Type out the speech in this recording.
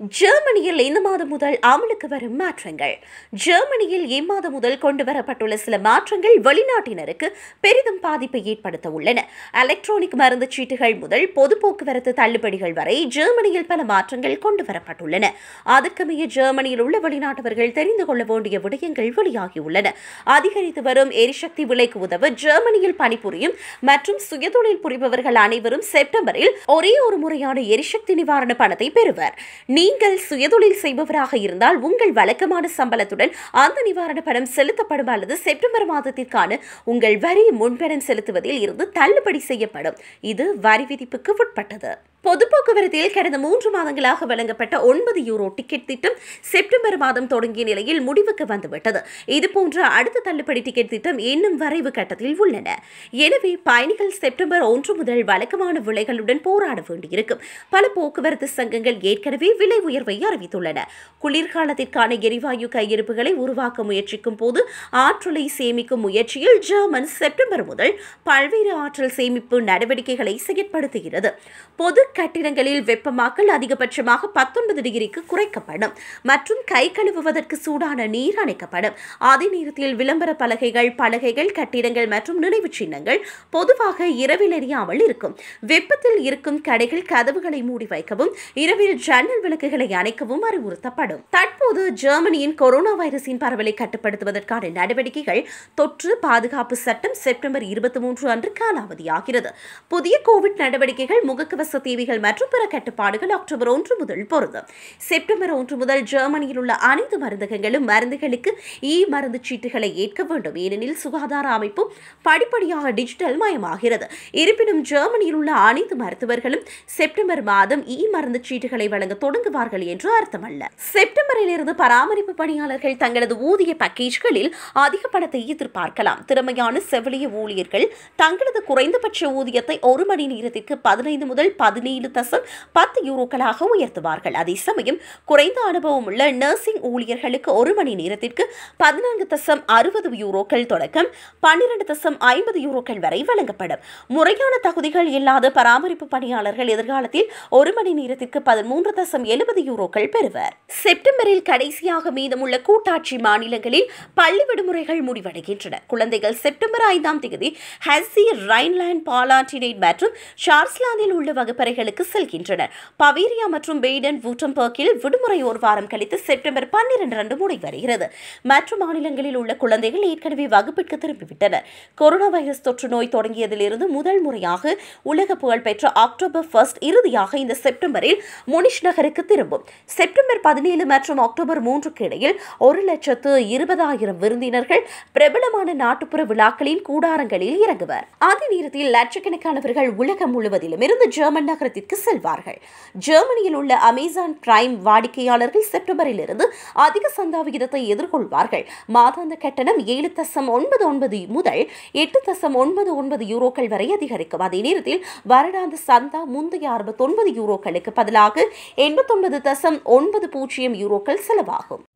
ஜெர்மனியில் இந்த மாதம் முதல் அமலுக்கு வரும் மாற்றங்கள் ஜெர்மனியில் இம்மாதம் முதல் கொண்டு வரப்பட்டுள்ள சில மாற்றங்கள் வெளிநாட்டினருக்கு பெரிதும் பாதிப்பை ஏற்படுத்த உள்ளன எலக்ட்ரானிக் மருந்து சீட்டுகள் முதல் பொது போக்குவரத்து தள்ளுபடிகள் வரை ஜெர்மனியில் பல மாற்றங்கள் கொண்டு வரப்பட்டுள்ளன அதற்கமைய ஜெர்மனியில் உள்ள வெளிநாட்டவர்கள் தெரிந்து கொள்ள வேண்டிய விடயங்கள் வெளியாகியுள்ளன அதிகரித்து வரும் எரிசக்தி விலைக்கு உதவ ஜெர்மனியில் பணிபுரியும் மற்றும் சுயதொழில் புரிபவர்கள் அனைவரும் செப்டம்பரில் ஒரே ஒரு முறையான எரிசக்தி நிவாரண பணத்தை பெறுவர் நீங்கள் சுயதொழில் செய்பவராக இருந்தால் உங்கள் வழக்கமான சம்பளத்துடன் அந்த நிவாரண பணம் செலுத்தப்படும் அல்லது செப்டம்பர் மாதத்திற்கான உங்கள் வரி முன்பணம் செலுத்துவதில் இருந்து தள்ளுபடி செய்யப்படும் இது வரி விதிப்புக்கு உட்பட்டது பொது போக்குவரத்தில் கடந்த மூன்று மாதங்களாக வழங்கப்பட்ட ஒன்பது யூரோ டிக்கெட் திட்டம் செப்டம்பர் மாதம் தொடங்கிய நிலையில் முடிவுக்கு வந்துவிட்டது இதுபோன்ற அடுத்த தள்ளுபடி டிக்கெட் திட்டம் இன்னும் வரைவு கட்டத்தில் உள்ளன எனவே பயணிகள் செப்டம்பர் ஒன்று முதல் வழக்கமான விலைகளுடன் போராட வேண்டியிருக்கும் பல போக்குவரத்து சங்கங்கள் ஏற்கனவே விலை உயர்வை அறிவித்துள்ளன குளிர்காலத்திற்கான எரிவாயு கையிருப்புகளை உருவாக்க முயற்சிக்கும் போது ஆற்றலை சேமிக்கும் முயற்சியில் ஜெர்மன் செப்டம்பர் முதல் பல்வேறு ஆற்றல் சேமிப்பு நடவடிக்கைகளை செயற்படுத்துகிறது பொது கட்டிடங்களில் வெப்பமாக்கல் அதிகபட்சமாக பத்தொன்பது டிகிரிக்கு குறைக்கப்படும் மற்றும் கை கழுவுவதற்கு சூடான நீர் அணைக்கப்படும் அதே நேரத்தில் விளம்பர பலகைகள் பலகைகள் கட்டிடங்கள் மற்றும் நினைவுச் சின்னங்கள் பொதுவாக இரவில் எரியாமல் இருக்கும் வெப்பத்தில் இருக்கும் கடைகள் கதவுகளை மூடி வைக்கவும் இரவில் ஜன்னல் விளக்குகளை அணைக்கவும் அறிவுறுத்தப்படும் தற்போது ஜெர்மனியின் கொரோனா வைரஸின் பரவலை கட்டுப்படுத்துவதற்கான நடவடிக்கைகள் தொற்று பாதுகாப்பு சட்டம் செப்டம்பர் இருபத்தி மூன்று அன்று காலாவதியாகிறது புதிய கோவிட் நடவடிக்கைகள் முகக்கவச தேவைகள் மற்றும் பிற கட்டுப்பாடுகள் அக்டோபர் ஒன்று முதல் பொருந்தும் செப்டம்பர் ஒன்று முதல் ஜெர்மனியில் உள்ள அனைத்து மருந்தகங்களும் மருந்துகளுக்கு இ மருந்து சீட்டுகளை ஏற்க வேண்டும் ஏனெனில் சுகாதார அமைப்பு படிப்படியாக டிஜிட்டல் மயமாகிறது இருப்பினும் ஜெர்மனியில் உள்ள அனைத்து மருத்துவர்களும் செப்டம்பர் மாதம் இ மருந்து சீட்டுகளை வழங்க தொடங்குவார்கள் என்று அர்த்தமல்ல செப்டம்பரில் இருந்து பராமரிப்பு பணியாளர்கள் தங்களது ஊதிய பேக்கேஜ்களில் அதிக பணத்தை எதிர்பார்க்கலாம் திறமையான செவிலிய ஊழியர்கள் தங்களது குறைந்தபட்ச ஊதியத்தை ஒரு மணி நேரத்திற்கு பதினைந்து முதல் பதினேழு தசம் பத்து யூரோக்களாக உயர்த்துவார்கள் அதே சமயம் குறைந்த அனுபவம் உள்ள நர்சிங் ஊழியர்களுக்கு ஒரு மணி நேரத்திற்கு பதினான்கு தசம் அறுபது யூரோக்கள் தொடக்கம் பன்னிரண்டு தசம் ஐம்பது யூரோக்கள் வரை வழங்கப்படும் முறையான தகுதிகள் இல்லாத பராமரிப்பு பணியாளர்கள் எதிர்காலத்தில் ஒரு மணி நேரத்திற்கு பதிமூன்று தசம் எழுபது யூரோக்கள் பெறுவர் செப்டம்பரில் கடைசியாக மீதமுள்ள கூட்டாட்சி மாநிலங்களில் பள்ளி விடுமுறைகள் முடிவடைகின்றன குழந்தைகள் செப்டம்பர் ஐந்தாம் தேதி ஹஸ்ஸி ரைன்லாண்ட் பாலாட்டினேட் மற்றும் ஷார்ஸ்லாந்தில் உள்ள வகுப்பறைகளுக்கு செல்கின்றனர் பவேரியா மற்றும் பெய்டன் வூட்டம்பர்க்கில் விடுமுறை ஒரு வாரம் கழித்து செப்டம்பர் பன்னிரண்டு அன்று முடிவடைகிறது மற்ற மாநிலங்களில் உள்ள குழந்தைகள் ஏற்கனவே வகுப்பிற்கு திரும்பிவிட்டனர் கொரோனா வைரஸ் தொற்று நோய் தொடங்கியதிலிருந்து முதல் முறையாக உலக புகழ்பெற்ற அக்டோபர் ஃபர்ஸ்ட் இறுதியாக இந்த செப்டம்பரில் முனிஷ் நகருக்கு திரும்பும் செப்டம்பர் பதினேழு மற்றும் அக்டோபர் மூன்றுக்கு இடையில் ஒரு லட்சத்து இருபதாயிரம் விருந்தினர்கள் பிரபலமான நாட்டுப்புற விழாக்களின் கூடாரங்களில் இறங்குவர் அதே நேரத்தில் லட்சக்கணக்கானவர்கள் உலகம் முழுவதிலும் இருந்து ஜெர்மன் நகரத்திற்கு செல்வார்கள் ஜெர்மனியில் உள்ள அமேசான் பிரைம் வாடிக்கையாளர்கள் செப்டம்பரில் இருந்து அதிக சந்தா விகிதத்தை எதிர்கொள்வார்கள் மாதாந்த கட்டணம் ஏழு தசம் ஒன்பது ஒன்பது முதல் எட்டு தசம் ஒன்பது ஒன்பது யூரோக்கள் வரை அதிகரிக்கும் அதே நேரத்தில் வருடாந்த சந்தா முந்தைய அறுபத்தொன்பது யூரோக்களுக்கு பதிலாக எண்பத்தொன்பது தசம் ஒன்பது பூஜ்ஜியம் யூரோக்கள் செலவாகும்